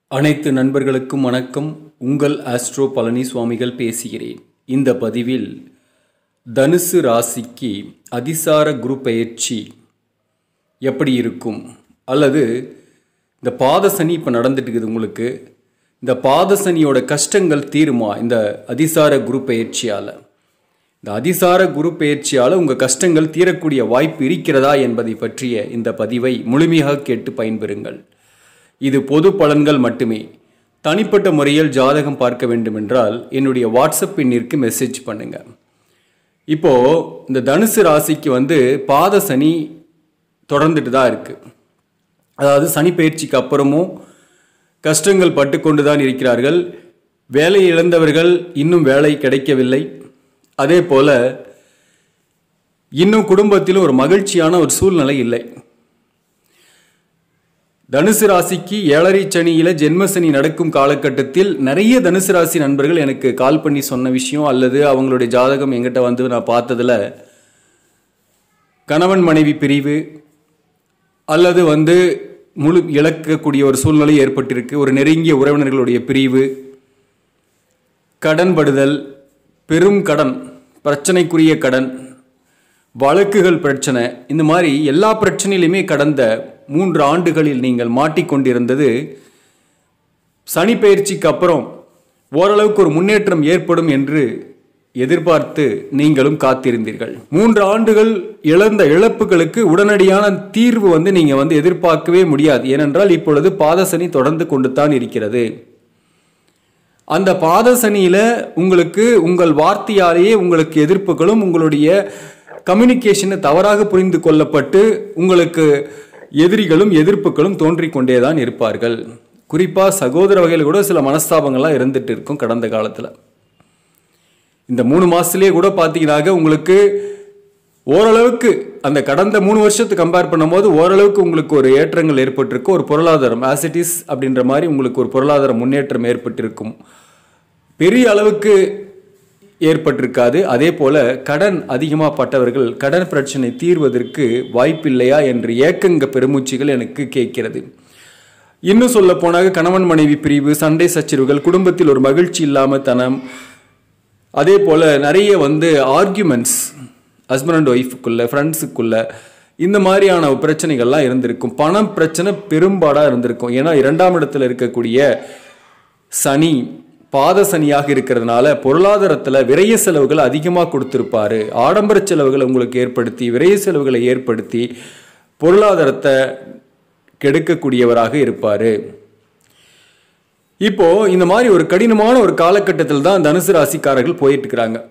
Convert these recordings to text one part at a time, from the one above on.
அனைத்து நண்பர்களுக்கும் வணக்கம் உங்கள் ஆஸ்ட்ரோ பழனி சுவாமிகள் பேசுகிறேன் இந்த பதிவில் தனுசு ராசிக்கு அதிசார குரு பெயர்ச்சி எப்படி இருக்கும் அல்லது இந்த பாத சனி இப்போ நடந்துட்டு இருக்குது உங்களுக்கு இந்த பாத சனியோட கஷ்டங்கள் தீருமா இந்த அதிசார குரு பெயர்ச்சியால் இந்த அதிசார குரு பெயர்ச்சியால் உங்கள் கஷ்டங்கள் தீரக்கூடிய வாய்ப்பு இருக்கிறதா என்பதை பற்றிய இந்த பதிவை முழுமையாக கேட்டு பயன்பெறுங்கள் இது பொது பலன்கள் மட்டுமே தனிப்பட்ட முறையில் ஜாதகம் பார்க்க வேண்டுமென்றால் என்னுடைய வாட்ஸ்அப் எண்ணிற்கு மெசேஜ் பண்ணுங்கள் இப்போது இந்த தனுசு ராசிக்கு வந்து பாத சனி தொடர்ந்துட்டு தான் இருக்குது அதாவது சனி பயிற்சிக்கு அப்புறமும் கஷ்டங்கள் பட்டு கொண்டு தான் இருக்கிறார்கள் வேலை இழந்தவர்கள் இன்னும் வேலை கிடைக்கவில்லை அதே போல் இன்னும் குடும்பத்திலும் ஒரு மகிழ்ச்சியான ஒரு சூழ்நிலை இல்லை தனுசு ராசிக்கு ஏழரை சனியில் ஜென்மசனி நடக்கும் காலகட்டத்தில் நிறைய தனுசு ராசி நண்பர்கள் எனக்கு கால் பண்ணி சொன்ன விஷயம் அல்லது அவங்களுடைய ஜாதகம் எங்கிட்ட வந்து நான் பார்த்ததில் கணவன் மனைவி பிரிவு அல்லது வந்து முழு இழக்கக்கூடிய ஒரு சூழ்நிலை ஏற்பட்டிருக்கு ஒரு நெருங்கிய உறவினர்களுடைய பிரிவு கடன்படுதல் பெரும் கடன் பிரச்சனைக்குரிய கடன் வழக்குகள் பிரச்சனை இந்த மாதிரி எல்லா பிரச்சனையிலுமே கடந்த மூன்று ஆண்டுகளில் நீங்கள் மாட்டிக்கொண்டிருந்தது சனி பயிற்சிக்கு அப்புறம் ஓரளவுக்கு ஒரு முன்னேற்றம் ஏற்படும் என்று எதிர்பார்த்து நீங்களும் காத்திருந்தீர்கள் மூன்று ஆண்டுகள் இழந்த இழப்புகளுக்கு உடனடியான தீர்வு வந்து நீங்கள் வந்து எதிர்பார்க்கவே முடியாது ஏனென்றால் இப்பொழுது பாதசனி தொடர்ந்து கொண்டு தான் இருக்கிறது அந்த பாத சனியில் உங்களுக்கு உங்கள் வார்த்தையாலேயே உங்களுக்கு எதிர்ப்புகளும் உங்களுடைய கம்யூனிகேஷனை தவறாக புரிந்து கொள்ளப்பட்டு உங்களுக்கு எதிரிகளும் எதிர்ப்புகளும் தோன்றிக் கொண்டே தான் இருப்பார்கள் குறிப்பாக சகோதர வகையில் கூட சில மனஸ்தாபங்கள்லாம் இருந்துட்டு இருக்கும் கடந்த காலத்தில் இந்த மூணு மாதத்துலேயே கூட பார்த்தீங்கன்னாக்க உங்களுக்கு ஓரளவுக்கு அந்த கடந்த மூணு வருஷத்துக்கு கம்பேர் பண்ணும்போது ஓரளவுக்கு உங்களுக்கு ஒரு ஏற்றங்கள் ஏற்பட்டிருக்கும் ஒரு பொருளாதாரம் ஆசிட்டிஸ் அப்படின்ற மாதிரி உங்களுக்கு ஒரு பொருளாதார முன்னேற்றம் ஏற்பட்டிருக்கும் பெரிய அளவுக்கு ஏற்பட்டிருக்காது அதே போல கடன் அதிகமாக பட்டவர்கள் கடன் பிரச்சனை தீர்வதற்கு வாய்ப்பில்லையா என்று ஏக்கங்க பெருமூச்சுகள் எனக்கு கேட்கிறது இன்னும் சொல்ல போனாக கணவன் மனைவி பிரிவு சண்டை சச்சரவுகள் குடும்பத்தில் ஒரு மகிழ்ச்சி இல்லாமல் தனம் அதே போல் நிறைய வந்து ஆர்கியூமெண்ட்ஸ் ஹஸ்பண்ட் அண்ட் ஒய்ஃபுக்குள்ள ஃப்ரெண்ட்ஸுக்குள்ள இந்த மாதிரியான பிரச்சனைகள்லாம் இருந்திருக்கும் பணம் பிரச்சனை பெரும்பாடாக இருந்திருக்கும் ஏன்னா இரண்டாம் இடத்துல இருக்கக்கூடிய சனி பாத சனியாக இருக்கிறதுனால பொருளாதாரத்தில் விரைய செலவுகள் அதிகமாக கொடுத்துருப்பாரு ஆடம்பர செலவுகளை உங்களுக்கு ஏற்படுத்தி விரைய செலவுகளை ஏற்படுத்தி பொருளாதாரத்தை கெடுக்கக்கூடியவராக இருப்பார் இப்போ இந்த மாதிரி ஒரு கடினமான ஒரு காலகட்டத்தில் தான் தனுசு ராசிக்காரர்கள் போயிட்டு இருக்கிறாங்க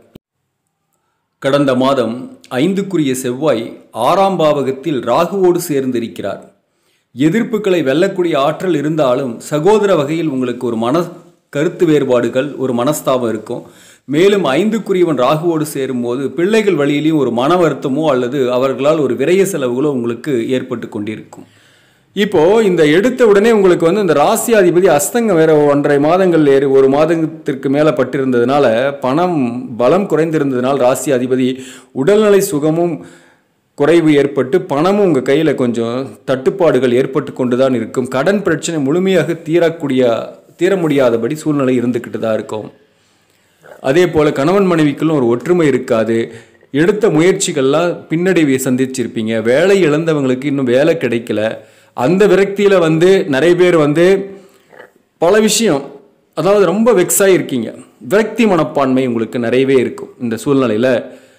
கடந்த மாதம் ஐந்துக்குரிய செவ்வாய் ஆறாம் பாவகத்தில் ராகுவோடு சேர்ந்திருக்கிறார் எதிர்ப்புகளை வெல்லக்கூடிய ஆற்றல் இருந்தாலும் சகோதர வகையில் உங்களுக்கு ஒரு மன கருத்து வேறுபாடுகள் ஒரு மனஸ்தாபம் இருக்கும் மேலும் ஐந்துக்குரியவன் ராகுவோடு சேரும்போது பிள்ளைகள் வழியிலையும் ஒரு மன வருத்தமோ அல்லது அவர்களால் ஒரு விரைய செலவுகளோ உங்களுக்கு ஏற்பட்டு கொண்டிருக்கும் இப்போ இந்த எடுத்த உடனே உங்களுக்கு வந்து இந்த ராசி அதிபதி அஸ்தங்கம் வேற ஒன்றரை மாதங்கள் ஏறி ஒரு மாதத்திற்கு மேலே பட்டிருந்ததுனால பணம் பலம் குறைந்திருந்ததுனால் ராசி அதிபதி உடல்நிலை சுகமும் குறைவு ஏற்பட்டு பணமும் உங்கள் கையில் கொஞ்சம் தட்டுப்பாடுகள் ஏற்பட்டு கொண்டு தான் இருக்கும் கடன் பிரச்சனை முழுமையாக தீரக்கூடிய தீர முடியாதபடி சூழ்நிலை இருந்துக்கிட்டு தான் இருக்கும் அதே போல் கணவன் மனைவிக்குள்ளும் ஒரு ஒற்றுமை இருக்காது எடுத்த முயற்சிகள்லாம் பின்னடைவை சந்திச்சிருப்பீங்க வேலை இழந்தவங்களுக்கு இன்னும் வேலை கிடைக்கல அந்த விரக்தியில் வந்து நிறைய பேர் வந்து பல விஷயம் அதாவது ரொம்ப வெக்ஸாக இருக்கீங்க விரக்தி மனப்பான்மை உங்களுக்கு நிறையவே இருக்கும் இந்த சூழ்நிலையில்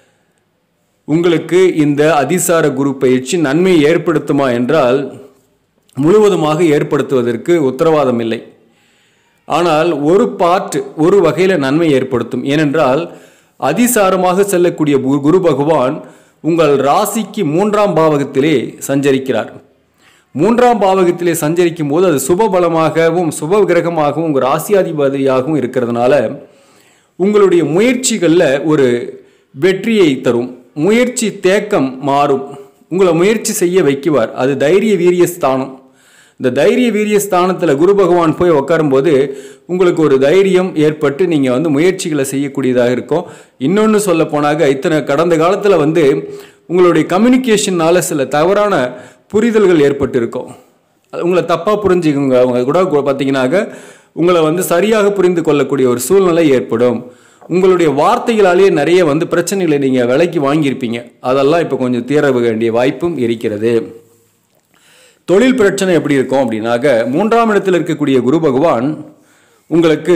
உங்களுக்கு இந்த அதிசார குரு பயிற்சி நன்மை ஏற்படுத்துமா என்றால் முழுவதுமாக ஏற்படுத்துவதற்கு உத்தரவாதம் இல்லை ஆனால் ஒரு பார்ட் ஒரு வகையில் நன்மை ஏற்படுத்தும் ஏனென்றால் அதிசாரமாக செல்லக்கூடிய குரு பகவான் உங்கள் ராசிக்கு மூன்றாம் பாவகத்திலே சஞ்சரிக்கிறார் மூன்றாம் பாவகத்திலே சஞ்சரிக்கும் போது அது சுபபலமாகவும் சுப கிரகமாகவும் உங்கள் ராசியாதிபதியாகவும் இருக்கிறதுனால உங்களுடைய முயற்சிகளில் ஒரு வெற்றியை தரும் முயற்சி தேக்கம் மாறும் உங்களை முயற்சி செய்ய வைக்குவார் அது தைரிய வீரிய ஸ்தானம் இந்த தைரிய வீரிய ஸ்தானத்தில் குரு பகவான் போய் உட்காரும்போது உங்களுக்கு ஒரு தைரியம் ஏற்பட்டு நீங்கள் வந்து முயற்சிகளை செய்யக்கூடியதாக இருக்கும் இன்னொன்று சொல்ல போனாக இத்தனை கடந்த காலத்தில் வந்து உங்களுடைய கம்யூனிகேஷனால் சில தவறான புரிதல்கள் ஏற்பட்டிருக்கும் அது உங்களை தப்பாக புரிஞ்சுக்குங்க அவங்க கூட கு- பார்த்தீங்கன்னாக்க உங்களை வந்து சரியாக புரிந்து கொள்ளக்கூடிய ஒரு சூழ்நிலை ஏற்படும் உங்களுடைய வார்த்தைகளாலேயே நிறைய வந்து பிரச்சனைகளை நீங்கள் விலைக்கு வாங்கியிருப்பீங்க அதெல்லாம் இப்போ கொஞ்சம் தீர வேண்டிய வாய்ப்பும் இருக்கிறது தொழில் பிரச்சனை எப்படி இருக்கும் அப்படின்னாக்க மூன்றாம் இடத்தில் இருக்கக்கூடிய குரு பகவான் உங்களுக்கு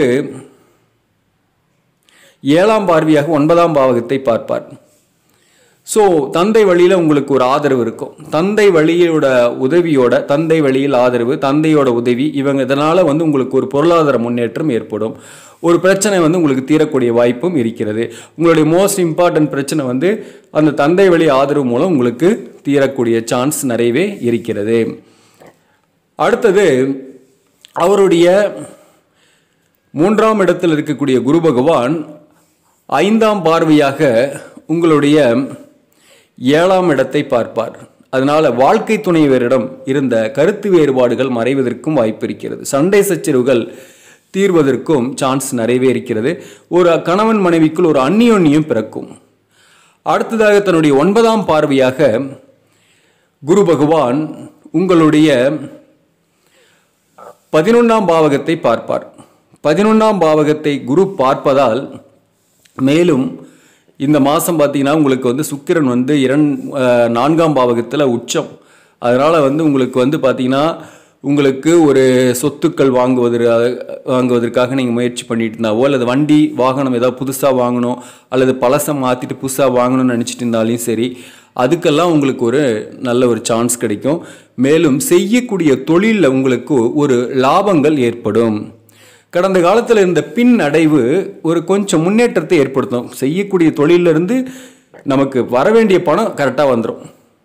ஏழாம் பார்வையாக ஒன்பதாம் பாவகத்தை பார்ப்பார் ஸோ தந்தை வழியில் உங்களுக்கு ஒரு ஆதரவு இருக்கும் தந்தை வழியோட உதவியோட தந்தை வழியில் ஆதரவு தந்தையோட உதவி இவங்க இதனால் வந்து உங்களுக்கு ஒரு பொருளாதார முன்னேற்றம் ஏற்படும் ஒரு பிரச்சனை வந்து உங்களுக்கு தீரக்கூடிய வாய்ப்பும் இருக்கிறது உங்களுடைய மோஸ்ட் இம்பார்ட்டன்ட் பிரச்சனை வந்து அந்த தந்தை வழி ஆதரவு மூலம் உங்களுக்கு தீரக்கூடிய சான்ஸ் நிறையவே இருக்கிறது அடுத்தது அவருடைய மூன்றாம் இடத்தில் இருக்கக்கூடிய குரு பகவான் ஐந்தாம் பார்வையாக உங்களுடைய ஏழாம் இடத்தை பார்ப்பார் அதனால வாழ்க்கை துணைவரிடம் இருந்த கருத்து வேறுபாடுகள் மறைவதற்கும் வாய்ப்பு இருக்கிறது சண்டை சச்சரவுகள் தீர்வதற்கும் சான்ஸ் நிறையவே இருக்கிறது ஒரு கணவன் மனைவிக்குள் ஒரு அந்நியோன்யம் பிறக்கும் அடுத்ததாக தன்னுடைய ஒன்பதாம் பார்வையாக குரு பகவான் உங்களுடைய பதினொன்றாம் பாவகத்தை பார்ப்பார் பதினொன்றாம் பாவகத்தை குரு பார்ப்பதால் மேலும் இந்த மாதம் பார்த்தீங்கன்னா உங்களுக்கு வந்து சுக்கிரன் வந்து இரண் அஹ், நான்காம் பாவகத்தில் உச்சம் அதனால் வந்து உங்களுக்கு வந்து பார்த்தீங்கன்னா உங்களுக்கு ஒரு சொத்துக்கள் வாங்குவதற்கு வாங்குவதற்காக நீங்கள் முயற்சி பண்ணிட்டு இருந்தாவோ அல்லது வண்டி வாகனம் ஏதாவது புதுசாக வாங்கணும் அல்லது பழசை மாற்றிட்டு புதுசாக வாங்கணும்னு நினச்சிட்டு இருந்தாலும் சரி அதுக்கெல்லாம் உங்களுக்கு ஒரு நல்ல ஒரு சான்ஸ் கிடைக்கும் மேலும் செய்யக்கூடிய தொழிலில் உங்களுக்கு ஒரு லாபங்கள் ஏற்படும் கடந்த காலத்தில் இருந்த பின் அடைவு ஒரு கொஞ்சம் முன்னேற்றத்தை ஏற்படுத்தும் செய்யக்கூடிய தொழிலிருந்து நமக்கு வர வேண்டிய பணம் கரெக்டாக வந்துடும்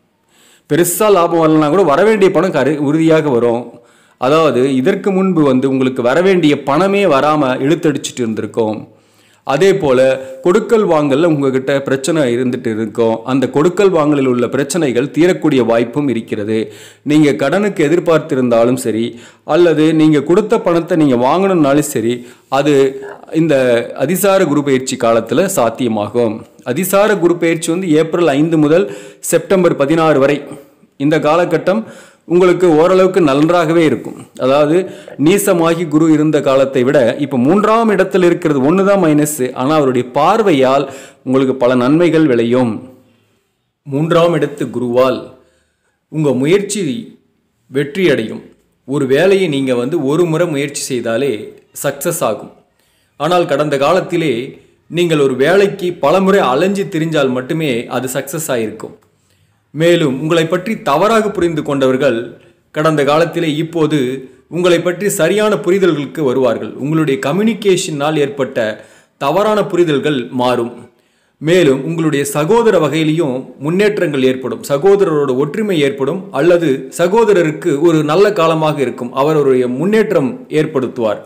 பெருசாக லாபம் வரலனா கூட வர வேண்டிய பணம் கரு உறுதியாக வரும் அதாவது இதற்கு முன்பு வந்து உங்களுக்கு வர வேண்டிய பணமே வராமல் இழுத்தடிச்சிட்டு இருந்திருக்கும் அதே போல் கொடுக்கல் வாங்கல்ல உங்ககிட்ட பிரச்சனை இருந்துட்டு இருக்கும் அந்த கொடுக்கல் வாங்கலில் உள்ள பிரச்சனைகள் தீரக்கூடிய வாய்ப்பும் இருக்கிறது நீங்கள் கடனுக்கு எதிர்பார்த்திருந்தாலும் சரி அல்லது நீங்கள் கொடுத்த பணத்தை நீங்கள் வாங்கணும்னாலும் சரி அது இந்த அதிசார குரு பயிற்சி காலத்தில் சாத்தியமாகும் அதிசார குரு பயிற்சி வந்து ஏப்ரல் ஐந்து முதல் செப்டம்பர் பதினாறு வரை இந்த காலகட்டம் உங்களுக்கு ஓரளவுக்கு நன்றாகவே இருக்கும் அதாவது நீசமாகி குரு இருந்த காலத்தை விட இப்போ மூன்றாம் இடத்தில் இருக்கிறது ஒன்று தான் மைனஸ் ஆனால் அவருடைய பார்வையால் உங்களுக்கு பல நன்மைகள் விளையும் மூன்றாம் இடத்து குருவால் உங்கள் முயற்சி வெற்றி அடையும் ஒரு வேலையை நீங்கள் வந்து ஒரு முறை முயற்சி செய்தாலே சக்ஸஸ் ஆகும் ஆனால் கடந்த காலத்திலே நீங்கள் ஒரு வேலைக்கு பலமுறை அலைஞ்சு திரிஞ்சால் மட்டுமே அது சக்ஸஸ் ஆகிருக்கும் மேலும் உங்களை பற்றி தவறாக புரிந்து கொண்டவர்கள் கடந்த காலத்திலே இப்போது உங்களை பற்றி சரியான புரிதல்களுக்கு வருவார்கள் உங்களுடைய கம்யூனிகேஷனால் ஏற்பட்ட தவறான புரிதல்கள் மாறும் மேலும் உங்களுடைய சகோதர வகையிலையும் முன்னேற்றங்கள் ஏற்படும் சகோதரரோட ஒற்றுமை ஏற்படும் அல்லது சகோதரருக்கு ஒரு நல்ல காலமாக இருக்கும் அவருடைய முன்னேற்றம் ஏற்படுத்துவார்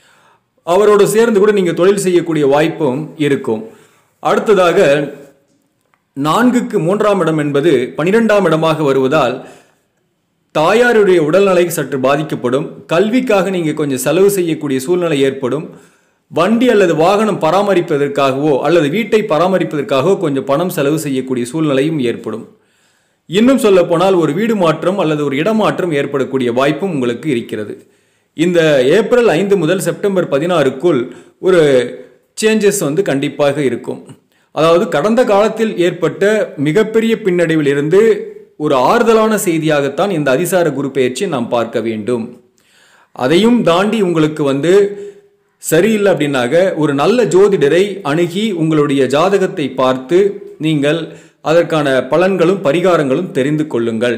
அவரோடு சேர்ந்து கூட நீங்கள் தொழில் செய்யக்கூடிய வாய்ப்பும் இருக்கும் அடுத்ததாக நான்குக்கு மூன்றாம் இடம் என்பது பனிரெண்டாம் இடமாக வருவதால் தாயாருடைய உடல்நிலை சற்று பாதிக்கப்படும் கல்விக்காக நீங்கள் கொஞ்சம் செலவு செய்யக்கூடிய சூழ்நிலை ஏற்படும் வண்டி அல்லது வாகனம் பராமரிப்பதற்காகவோ அல்லது வீட்டை பராமரிப்பதற்காகவோ கொஞ்சம் பணம் செலவு செய்யக்கூடிய சூழ்நிலையும் ஏற்படும் இன்னும் சொல்ல போனால் ஒரு வீடு மாற்றம் அல்லது ஒரு இடமாற்றம் ஏற்படக்கூடிய வாய்ப்பும் உங்களுக்கு இருக்கிறது இந்த ஏப்ரல் ஐந்து முதல் செப்டம்பர் பதினாறுக்குள் ஒரு சேஞ்சஸ் வந்து கண்டிப்பாக இருக்கும் அதாவது கடந்த காலத்தில் ஏற்பட்ட மிகப்பெரிய பின்னடைவில் இருந்து ஒரு ஆறுதலான செய்தியாகத்தான் இந்த அதிசார குரு பெயர்ச்சியை நாம் பார்க்க வேண்டும் அதையும் தாண்டி உங்களுக்கு வந்து சரியில்லை அப்படின்னாக ஒரு நல்ல ஜோதிடரை அணுகி உங்களுடைய ஜாதகத்தை பார்த்து நீங்கள் அதற்கான பலன்களும் பரிகாரங்களும் தெரிந்து கொள்ளுங்கள்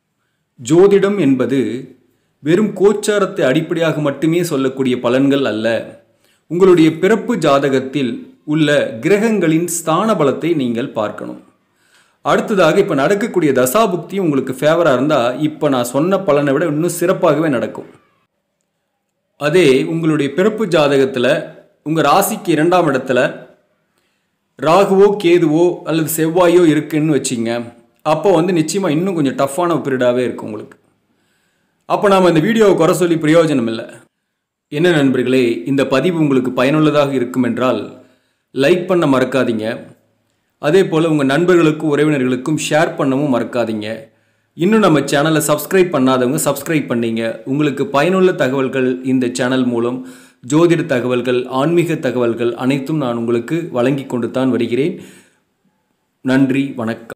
ஜோதிடம் என்பது வெறும் கோச்சாரத்தை அடிப்படையாக மட்டுமே சொல்லக்கூடிய பலன்கள் அல்ல உங்களுடைய பிறப்பு ஜாதகத்தில் உள்ள கிரகங்களின் ஸ்தான பலத்தை நீங்கள் பார்க்கணும் அடுத்ததாக இப்போ நடக்கக்கூடிய தசாபுக்தி உங்களுக்கு ஃபேவராக இருந்தால் இப்போ நான் சொன்ன பலனை விட இன்னும் சிறப்பாகவே நடக்கும் அதே உங்களுடைய பிறப்பு ஜாதகத்தில் உங்கள் ராசிக்கு இரண்டாம் இடத்துல ராகுவோ கேதுவோ அல்லது செவ்வாயோ இருக்குன்னு வச்சிங்க அப்போ வந்து நிச்சயமாக இன்னும் கொஞ்சம் டஃப்பான பீரியடாகவே இருக்கும் உங்களுக்கு அப்போ நாம் இந்த வீடியோவை குறை சொல்லி பிரயோஜனம் இல்லை என்ன நண்பர்களே இந்த பதிவு உங்களுக்கு பயனுள்ளதாக இருக்கும் என்றால் லைக் பண்ண மறக்காதீங்க அதே போல் உங்கள் நண்பர்களுக்கும் உறவினர்களுக்கும் ஷேர் பண்ணவும் மறக்காதீங்க இன்னும் நம்ம சேனலை சப்ஸ்கிரைப் பண்ணாதவங்க சப்ஸ்கிரைப் பண்ணீங்க உங்களுக்கு பயனுள்ள தகவல்கள் இந்த சேனல் மூலம் ஜோதிட தகவல்கள் ஆன்மீக தகவல்கள் அனைத்தும் நான் உங்களுக்கு வழங்கி கொண்டு தான் வருகிறேன் நன்றி வணக்கம்